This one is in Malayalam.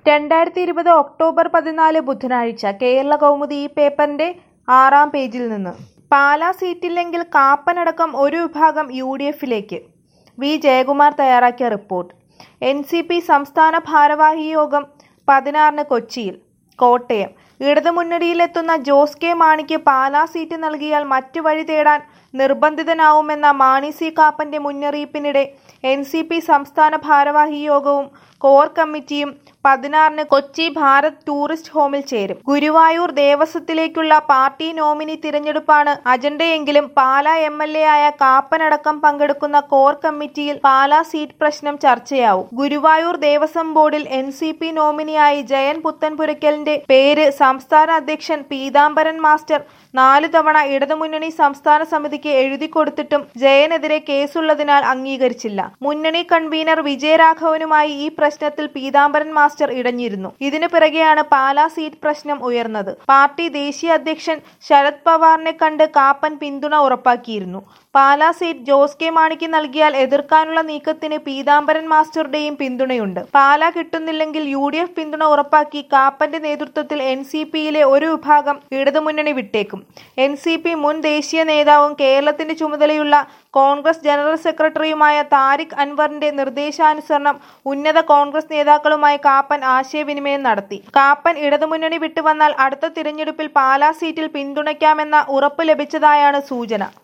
രണ്ടായിരത്തി ഇരുപത് ഒക്ടോബർ പതിനാല് ബുധനാഴ്ച കേരള കൗമുദി ഈ പേപ്പറിന്റെ ആറാം പേജിൽ നിന്ന് പാലാ സീറ്റില്ലെങ്കിൽ കാപ്പനടക്കം ഒരു വിഭാഗം യു ഡി എഫിലേക്ക് വി ജയകുമാർ തയ്യാറാക്കിയ റിപ്പോർട്ട് എൻ സി പി സംസ്ഥാന ഭാരവാഹി യോഗം പതിനാറിന് കൊച്ചിയിൽ കോട്ടയം ഇടതുമുന്നണിയിലെത്തുന്ന ജോസ് കെ മാണിക്ക് പാലാ സീറ്റ് നൽകിയാൽ മറ്റു വഴി തേടാൻ നിർബന്ധിതനാവുമെന്ന മാണി സി കാപ്പന്റെ മുന്നറിയിപ്പിനിടെ എൻ സി പി സംസ്ഥാന ഭാരവാഹി യോഗവും കോർ കമ്മിറ്റിയും പതിനാറിന് കൊച്ചി ഭാരത് ടൂറിസ്റ്റ് ഹോമിൽ ചേരും ഗുരുവായൂർ ദേവസ്വത്തിലേക്കുള്ള പാർട്ടി നോമിനി തിരഞ്ഞെടുപ്പാണ് അജണ്ടയെങ്കിലും പാലാ എം എൽ എ ആയ കാപ്പനടക്കം പങ്കെടുക്കുന്ന കോർ കമ്മിറ്റിയിൽ പാലാ സീറ്റ് പ്രശ്നം ചർച്ചയാവും ഗുരുവായൂർ ദേവസ്വം ബോർഡിൽ എൻ സി പി നോമിനിയായി ജയൻ പുത്തൻപുരയ്ക്കലിന്റെ പേര് സംസ്ഥാന അധ്യക്ഷൻ പീതാംബരൻ മാസ്റ്റർ നാലു തവണ ഇടതുമുന്നണി സംസ്ഥാന സമിതിക്ക് എഴുതി കൊടുത്തിട്ടും ജയനെതിരെ കേസുള്ളതിനാൽ അംഗീകരിച്ചില്ല മുന്നണി കൺവീനർ വിജയരാഘവനുമായി ഈ പ്രശ്നത്തിൽ പീതാംബരൻ മാസ്റ്റർ ഇടഞ്ഞിരുന്നു ഇതിനു പിറകെയാണ് പാലാ സീറ്റ് പ്രശ്നം ഉയർന്നത് പാർട്ടി ദേശീയ അധ്യക്ഷൻ ശരത് പവാറിനെ കണ്ട് കാപ്പൻ പിന്തുണ ഉറപ്പാക്കിയിരുന്നു പാലാ സീറ്റ് ജോസ് കെ മാണിക്ക് നൽകിയാൽ എതിർക്കാനുള്ള നീക്കത്തിന് പീതാംബരൻ മാസ്റ്ററുടെയും പിന്തുണയുണ്ട് പാലാ കിട്ടുന്നില്ലെങ്കിൽ യു ഡി എഫ് പിന്തുണ ഉറപ്പാക്കി കാപ്പന്റെ നേതൃത്വത്തിൽ എൻ സി പിയിലെ ഒരു വിഭാഗം ഇടതുമുന്നണി വിട്ടേക്കും എൻ സി പി മുൻ ദേശീയ നേതാവും കേരളത്തിന്റെ ചുമതലയുള്ള കോൺഗ്രസ് ജനറൽ സെക്രട്ടറിയുമായ താരിഖ് അൻവറിന്റെ നിർദ്ദേശാനുസരണം ഉന്നത കോൺഗ്രസ് നേതാക്കളുമായി കാപ്പൻ ആശയവിനിമയം നടത്തി കാപ്പൻ ഇടതുമുന്നണി വിട്ടുവന്നാൽ അടുത്ത തിരഞ്ഞെടുപ്പിൽ പാലാ സീറ്റിൽ പിന്തുണയ്ക്കാമെന്ന ഉറപ്പ് ലഭിച്ചതായാണ് സൂചന